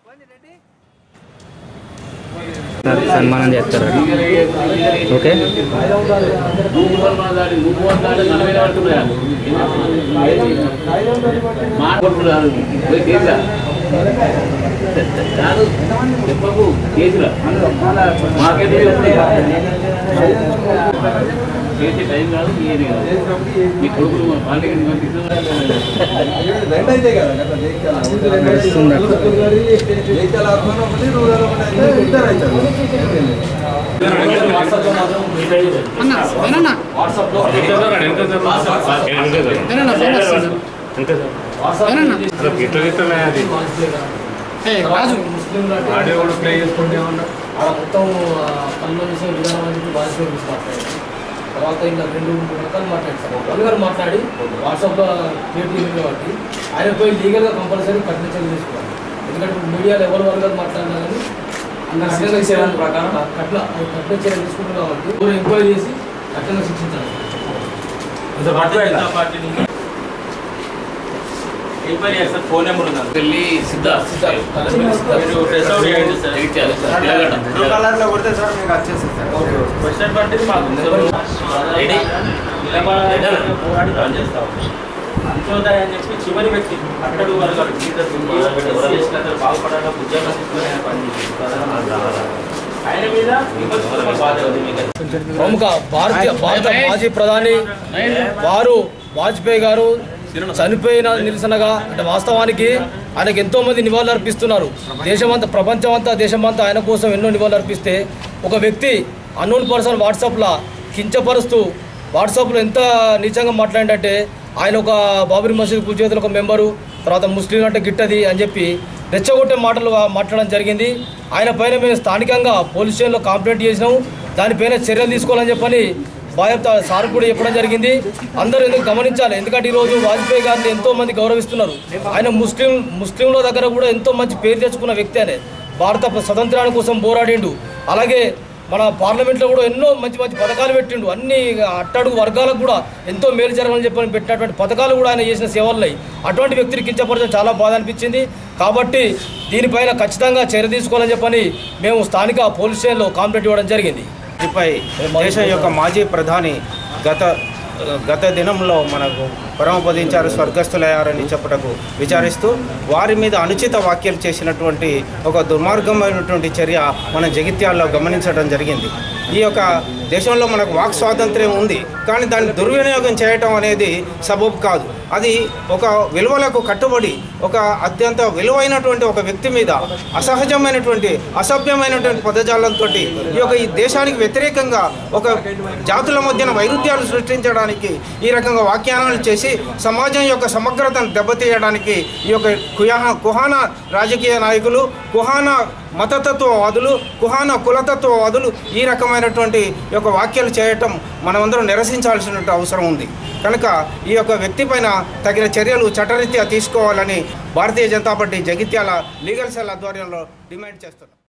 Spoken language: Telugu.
సన్మానం చేస్తారు ఓకే చేసే టైం కాదు ఏది కాదు మీ కొడుకులు మా పార్టీకి రెండు అయితే కదా అట్లా జైత్యాల నడుస్తుంది అట్లా. జైత్యాల ఆత్మలో ఒకటి రూరల్ ఒకటి అయితే ఇద్దరు అవుతారు ఆడియో కూడా ప్లే చేసుకుంటే ఏమన్నా ఆడ మొత్తం పనులు చేసే విధానం అనేది బాధ్యత మాట్లాడారు తర్వాత ఇంకా రెండు మూడు రకాలు మాట్లాడతారు వన్ గారు మాట్లాడి వాట్సాప్లో క్రియేట్ చేసింది కాబట్టి ఆయన పోయి లీగల్గా కంపల్సరీ కఠిన చర్యలు తీసుకోవాలి ఎందుకంటే ఇప్పుడు మీడియాలో ఎవరు వన్ గారు మాట్లాడినా కానీ కఠినంగా చర్యల ప్రకారం కట్ల కఠిన చర్యలు తీసుకుంటున్నారు కాబట్టి ఎవరు ఎంక్వైరీ చేసి కఠినంగా శిక్షించాలి ఫోన్ నెంబర్ ఉందా వెళ్ళి సిద్ధార్థ్ సిద్ధార్థ్. మీరు టెస్ట్ అవుట్ చేయండి సార్ ఎడిట్ చేయాలి సార్ ఇలాగట. బ్లూ కలర్ లో కొడితే సార్ మీకు వచ్చేస్తుంది సార్ ఓకే క్వశ్చన్ పట్టింది మాకు రెడీ నిలబడి పోరాడి రన్ చేస్తాం అంత్యోదయ అని చెప్పి చివరి వ్యక్తి అట్టడు వర్గాలు బాగుపడాలి ఉద్యోగం తీసుకొని ఆయన పనిచేసి ఆయన మీద విమర్శించడం బాధ ఉంది మీకు ప్రముఖ భారతీయ భారత మాజీ ప్రధాని వారు వాజ్పేయి గారు చనిపోయిన నిరసనగా అంటే వాస్తవానికి ఆయనకు ఎంతో మంది నివాళులు అర్పిస్తున్నారు దేశమంతా ప్రపంచమంతా దేశమంతా ఆయన కోసం ఎన్నో నివాళులు అర్పిస్తే ఒక వ్యక్తి అన్నోన్ పర్సన్ వాట్సాప్లో కించపరుస్తూ వాట్సాప్లో ఎంత నీచంగా మాట్లాడంటే ఆయన ఒక బాబరీ మసీద్ కూల్చేతులు ఒక మెంబరు తర్వాత ముస్లిం అంటే గిట్టది అని చెప్పి రెచ్చగొట్టే మాటలు మాట్లాడడం జరిగింది ఆయన పైన మేము స్థానికంగా పోలీస్ స్టేషన్లో కంప్లైంట్ చేసినాము దానిపైన చర్యలు తీసుకోవాలని చెప్పని బాధ్యత సార్ కూడా చెప్పడం జరిగింది అందరూ ఎందుకు గమనించాలి ఎందుకంటే ఈరోజు వాజ్పేయి గారిని ఎంతో మంది గౌరవిస్తున్నారు ఆయన ముస్లిం ముస్లింల దగ్గర కూడా ఎంతో మంచి పేరు తెచ్చుకున్న వ్యక్తి అనే భారత స్వతంత్రాని కోసం పోరాడిండు అలాగే మన పార్లమెంట్లో కూడా ఎన్నో మంచి మంచి పథకాలు పెట్టిండు అన్ని అట్టడుగు వర్గాలకు కూడా ఎంతో మేలు జరగాలని చెప్పని పెట్టినటువంటి పథకాలు కూడా ఆయన చేసిన సేవలున్నాయి అటువంటి వ్యక్తిని కించపరచడం చాలా బాధ అనిపించింది కాబట్టి దీనిపైన ఖచ్చితంగా చర్య తీసుకోవాలని చెప్పని మేము స్థానిక పోలీస్ స్టేషన్లో కంప్లైంట్ ఇవ్వడం జరిగింది పై దేశం యొక్క మాజీ ప్రధాని గత గత దినంలో మనకు పరమపదించారు స్వర్గస్థులయ్యారని చెప్పుటకు విచారిస్తూ వారి మీద అనుచిత వ్యాఖ్యలు చేసినటువంటి ఒక దుర్మార్గమైనటువంటి చర్య మన జగిత్యాల్లో గమనించడం జరిగింది ఈ యొక్క దేశంలో మనకు వాక్ స్వాతంత్ర్యం ఉంది కానీ దాన్ని దుర్వినియోగం చేయటం అనేది సబబు కాదు అది ఒక విలువలకు కట్టుబడి ఒక అత్యంత విలువైనటువంటి ఒక వ్యక్తి మీద అసహజమైనటువంటి అసభ్యమైనటువంటి పదజాలంతో ఈ యొక్క ఈ దేశానికి వ్యతిరేకంగా ఒక జాతుల మధ్యన వైరుధ్యాలు సృష్టించడానికి ఈ రకంగా వ్యాఖ్యానాలు చేసి సమాజం యొక్క సమగ్రతను దెబ్బతీయడానికి ఈ యొక్క కుయాహ కుహాన రాజకీయ నాయకులు కుహాన మతతత్వవాదులు కుహాన కులతత్వవాదులు ఈ రకమైనటువంటి యొక్క వ్యాఖ్యలు చేయటం మనమందరం నిరసించాల్సిన అవసరం ఉంది కనుక ఈ యొక్క వ్యక్తి పైన తగిన చర్యలు చట్టరీత్యా తీసుకోవాలని Bharatiya Janata Party Jagtial legal cell ఆధ్వర్యంలో డిమాండ్ చేస్తున్నాం